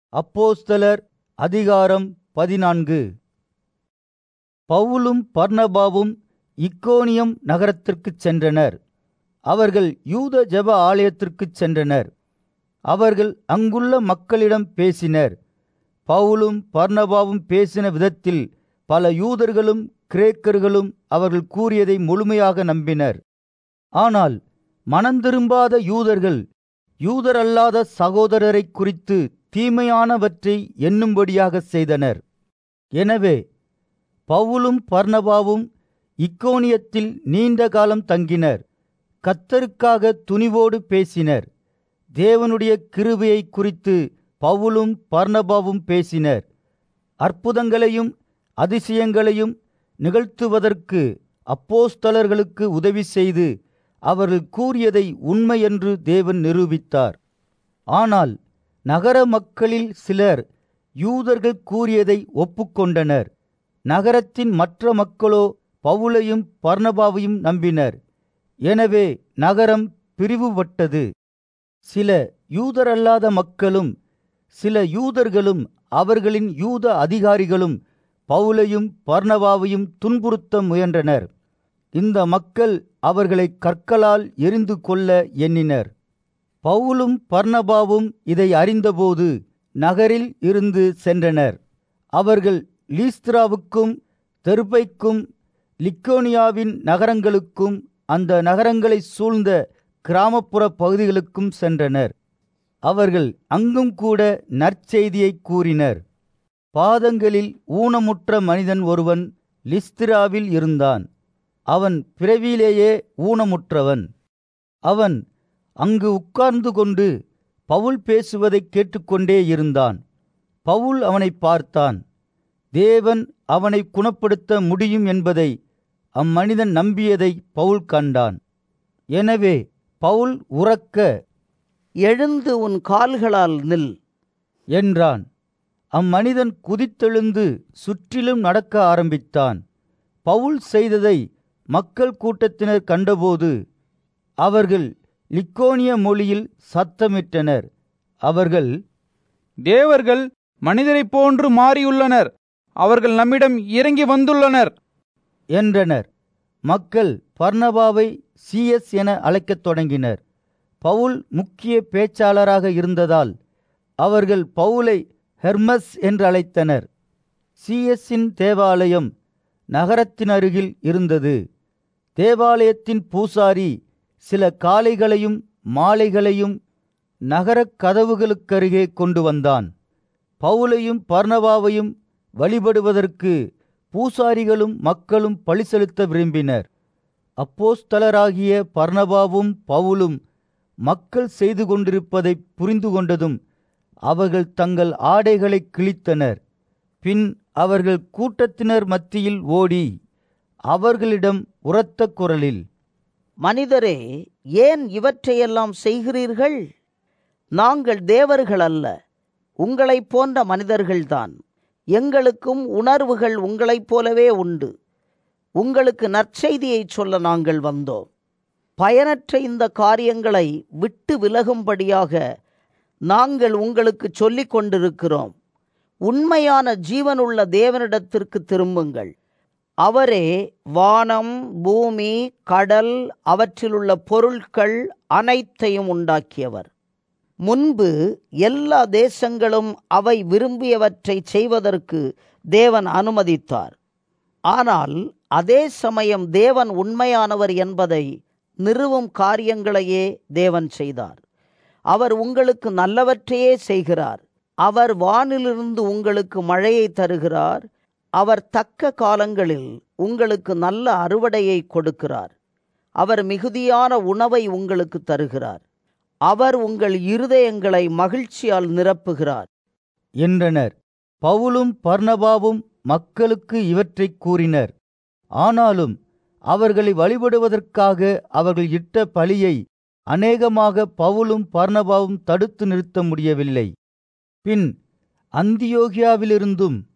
அப்போஸ்தலர் அதிகாரம் பதினான்கு பவுலும் பர்னபாவும் இக்கோனியம் நகரத்திற்குச் சென்றனர் அவர்கள் யூத ஜெப ஆலயத்திற்குச் சென்றனர் அவர்கள் அங்குள்ள மக்களிடம் பேசினர் பவுலும் பர்னபாவும் பேசின விதத்தில் பல யூதர்களும் கிரேக்கர்களும் அவர்கள் கூறியதை முழுமையாக நம்பினர் ஆனால் மனந்திரும்பாத யூதர்கள் யூதரல்லாத சகோதரரைக் குறித்து தீமையானவற்றை எண்ணும்படியாக செய்தனர் எனவே பவுலும் பர்னபாவும் இக்கோனியத்தில் நீண்ட காலம் தங்கினர் கத்தருக்காக துணிவோடு பேசினர் தேவனுடைய கிருபையை குறித்து பவுலும் பர்னபாவும் பேசினர் அற்புதங்களையும் அதிசயங்களையும் நிகழ்த்துவதற்கு அப்போஸ்தலர்களுக்கு உதவி செய்து அவர்கள் கூறியதை உண்மை என்று தேவன் நிரூபித்தார் ஆனால் நகர மக்களில் சிலர் யூதர்கள் கூறியதை ஒப்புக்கொண்டனர் நகரத்தின் மற்ற மக்களோ பவுலையும் பர்னபாவையும் நம்பினர் எனவே நகரம் பிரிவுபட்டது சில யூதரல்லாத மக்களும் சில யூதர்களும் அவர்களின் யூத அதிகாரிகளும் பவுலையும் பர்னபாவையும் துன்புறுத்த முயன்றனர் இந்த மக்கள் அவர்களை கற்களால் எரிந்து கொள்ள எண்ணினர் பவுலும் பர்னபாவும் இதை அறிந்தபோது நகரில் இருந்து சென்றனர் அவர்கள் லீஸ்திராவுக்கும் தெருபைக்கும் லிக்கோனியாவின் நகரங்களுக்கும் அந்த நகரங்களை சூழ்ந்த கிராமப்புற பகுதிகளுக்கும் சென்றனர் அவர்கள் அங்கும் கூட நற்செய்தியை கூறினர் பாதங்களில் ஊனமுற்ற மனிதன் ஒருவன் லிஸ்திராவில் இருந்தான் அவன் பிறவியிலேயே ஊனமுற்றவன் அவன் அங்கு உட்கார்ந்து கொண்டு பவுல் பேசுவதை கேட்டுக்கொண்டே இருந்தான் பவுல் அவனை பார்த்தான் தேவன் அவனை குணப்படுத்த முடியும் என்பதை அம்மனிதன் நம்பியதை பவுல் கண்டான் எனவே பவுல் உறக்க எழுந்து உன் கால்களால் நில் என்றான் அம்மனிதன் குதித்தெழுந்து சுற்றிலும் நடக்க ஆரம்பித்தான் பவுல் செய்ததை மக்கள் கூட்டத்தினர் கண்டபோது அவர்கள் லிக்கோனிய மொழியில் சத்தமிட்டனர் அவர்கள் தேவர்கள் மனிதரைப் போன்று மாறியுள்ளனர் அவர்கள் நம்மிடம் இறங்கி வந்துள்ளனர் என்றனர் மக்கள் பர்னபாவை சிஎஸ் என அழைக்கத் தொடங்கினர் பவுல் முக்கிய பேச்சாளராக இருந்ததால் அவர்கள் பவுலை ஹெர்மஸ் என்று அழைத்தனர் சிஎஸ்ஸின் தேவாலயம் நகரத்தின் அருகில் இருந்தது தேவாலயத்தின் பூசாரி சில காளைகளையும் மாலைகளையும் நகரக் கதவுகளுக்கருகே கொண்டு வந்தான் பவுலையும் பர்னபாவையும் வழிபடுவதற்கு பூசாரிகளும் மக்களும் பழி செலுத்த விரும்பினர் அப்போஸ்தலராகிய பர்னபாவும் பவுலும் மக்கள் செய்து கொண்டிருப்பதை புரிந்து கொண்டதும் அவர்கள் தங்கள் ஆடைகளை கிழித்தனர் பின் அவர்கள் கூட்டத்தினர் மத்தியில் ஓடி அவர்களிடம் உரத்த குரலில் மனிதரே ஏன் இவற்றையெல்லாம் செய்கிறீர்கள் நாங்கள் தேவர்கள் அல்ல உங்களைப் போன்ற மனிதர்கள்தான் எங்களுக்கும் உணர்வுகள் உங்களைப் போலவே உண்டு உங்களுக்கு நற்செய்தியை சொல்ல நாங்கள் வந்தோம் பயனற்ற இந்த காரியங்களை விட்டு விலகும்படியாக நாங்கள் உங்களுக்கு சொல்லிக் கொண்டிருக்கிறோம் உண்மையான ஜீவனுள்ள தேவனிடத்திற்கு திரும்புங்கள் அவரே வானம் பூமி கடல் அவற்றிலுள்ள பொருட்கள் அனைத்தையும் உண்டாக்கியவர் முன்பு எல்லா தேசங்களும் அவை விரும்பியவற்றை செய்வதற்கு தேவன் அனுமதித்தார் ஆனால் அதே சமயம் தேவன் உண்மையானவர் என்பதை நிறுவும் காரியங்களையே தேவன் செய்தார் அவர் உங்களுக்கு நல்லவற்றையே செய்கிறார் அவர் வானிலிருந்து உங்களுக்கு மழையை தருகிறார் அவர் தக்க காலங்களில் உங்களுக்கு நல்ல அறுவடையை கொடுக்கிறார் அவர் மிகுதியான உணவை உங்களுக்கு தருகிறார் அவர் உங்கள் இருதயங்களை மகிழ்ச்சியால் நிரப்புகிறார் என்றனர் பவுலும் பர்னபாவும் மக்களுக்கு இவற்றை கூறினர் ஆனாலும் அவர்களை வழிபடுவதற்காக அவர்கள் இட்ட பலியை அநேகமாக பவுலும் பர்னபாவும் தடுத்து நிறுத்த முடியவில்லை பின் அந்தியோகியாவிலிருந்தும்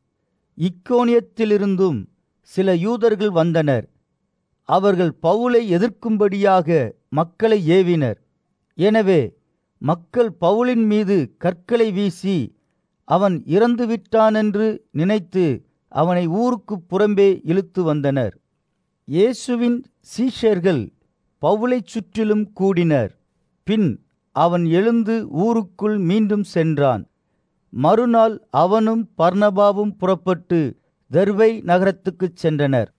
இக்கோனியத்திலிருந்தும் சில யூதர்கள் வந்தனர் அவர்கள் பவுலை எதிர்க்கும்படியாக மக்களை ஏவினர் எனவே மக்கள் பவுலின் மீது கற்களை வீசி அவன் இறந்துவிட்டானென்று நினைத்து அவனை ஊருக்குப் புறம்பே இழுத்து வந்தனர் இயேசுவின் சீஷர்கள் பவுலைச் சுற்றிலும் கூடினர் பின் அவன் எழுந்து ஊருக்குள் மீண்டும் சென்றான் மறுநாள் அவனும் பர்னபாவும் புறப்பட்டு தெர்வை நகரத்துக்குச் சென்றனர்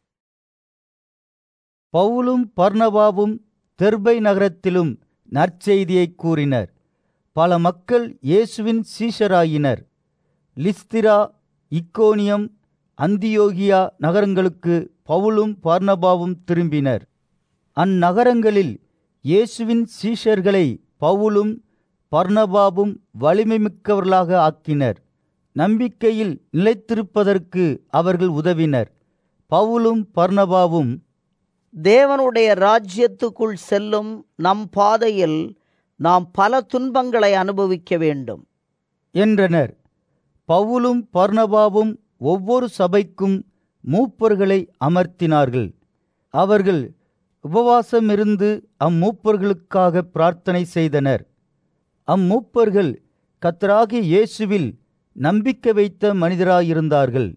பவுலும் பர்னபாவும் தெர்பை நகரத்திலும் நற்செய்தியைக் கூறினர் பல மக்கள் இயேசுவின் சீஷராயினர் லிஸ்திரா இக்கோனியம் அந்தியோகியா நகரங்களுக்கு பவுலும் பர்னபாவும் திரும்பினர் அந்நகரங்களில் இயேசுவின் சீஷர்களை பவுலும் பர்னபாவும் வலிமை மிக்கவர்களாக ஆக்கினர் நம்பிக்கையில் நிலைத்திருப்பதற்கு அவர்கள் உதவினர் பவுலும் பர்னபாவும் தேவனுடைய ராஜ்யத்துக்குள் செல்லும் நம் பாதையில் நாம் பல துன்பங்களை அனுபவிக்க வேண்டும் என்றனர் பவுலும் பர்னபாவும் ஒவ்வொரு சபைக்கும் மூப்பர்களை அமர்த்தினார்கள் அவர்கள் உபவாசமிருந்து அம்மூப்பர்களுக்காக பிரார்த்தனை செய்தனர் அம்மூப்பர்கள் கத்தராகி இயேசுவில் நம்பிக்கை வைத்த மனிதராயிருந்தார்கள்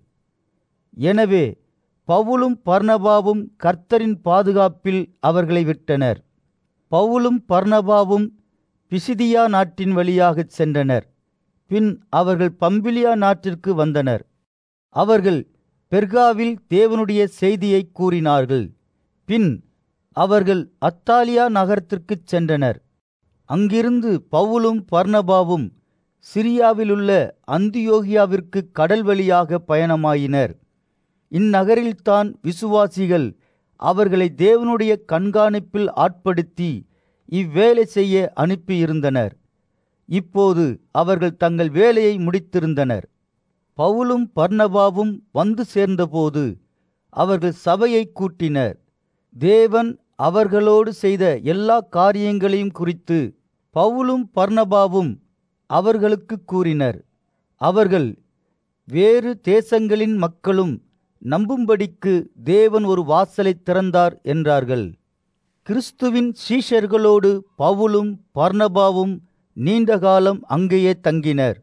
எனவே பவுலும் பர்னபாவும் கர்த்தரின் பாதுகாப்பில் அவர்களை விட்டனர் பவுலும் பர்னபாவும் பிசிதியா நாட்டின் வழியாகச் சென்றனர் பின் அவர்கள் பம்பிலியா நாட்டிற்கு வந்தனர் அவர்கள் பெர்காவில் தேவனுடைய செய்தியை கூறினார்கள் பின் அவர்கள் அத்தாலியா நகரத்திற்குச் சென்றனர் அங்கிருந்து பவுலும் பர்னபாவும் சிரியாவிலுள்ள அந்தியோகியாவிற்கு கடல் வழியாக பயணமாயினர் இந்நகரில்தான் விசுவாசிகள் அவர்களை தேவனுடைய கண்காணிப்பில் ஆட்படுத்தி இவ்வேலை செய்ய அனுப்பியிருந்தனர் இப்போது அவர்கள் தங்கள் வேலையை முடித்திருந்தனர் பவுலும் பர்னபாவும் வந்து சேர்ந்தபோது அவர்கள் சபையை கூட்டினர் தேவன் அவர்களோடு செய்த எல்லா காரியங்களையும் குறித்து பவுலும் பர்னபாவும் அவர்களுக்கு கூறினர் அவர்கள் வேறு தேசங்களின் மக்களும் நம்பும்படிக்கு தேவன் ஒரு வாசலை திறந்தார் என்றார்கள் கிறிஸ்துவின் சீஷர்களோடு பவுலும் பர்னபாவும் நீண்ட காலம் அங்கேயே தங்கினர்